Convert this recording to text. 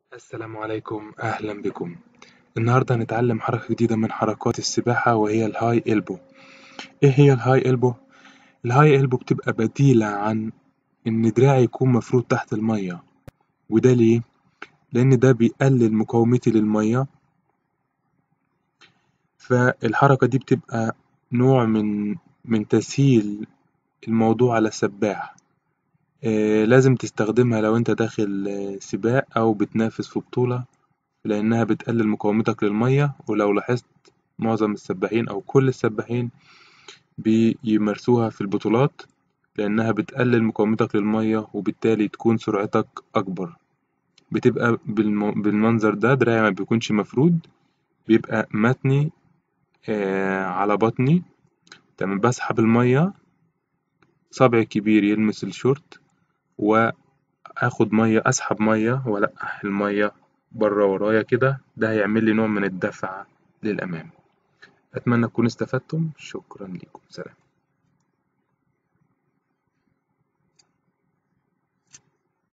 السلام عليكم أهلا بكم النهاردة هنتعلم حركة جديدة من حركات السباحة وهي الهاي إلبو إيه هي الهاي إلبو؟ الهاي إلبو بتبقى بديلة عن إن دراعي يكون مفرود تحت المية وده ليه؟ لأن ده بيقلل مقاومتي للمية فالحركة دي بتبقى نوع من من تسهيل الموضوع على السباح آه، لازم تستخدمها لو أنت داخل آه، سباق أو بتنافس في بطولة لأنها بتقلل مقاومتك للمية ولو لاحظت معظم السباحين أو كل السباحين بيمارسوها في البطولات لأنها بتقلل مقاومتك للمية وبالتالي تكون سرعتك أكبر بتبقى بالمنظر ده دراعي مبيكونش مفرود بيبقى متني آه، على بطني تمام بسحب المية صبعي الكبير يلمس الشورت وآخد مية أسحب مية وألقح المية برا ورايا كده ده هيعملي نوع من الدفعة للأمام أتمنى تكونوا استفدتم شكرا ليكم سلام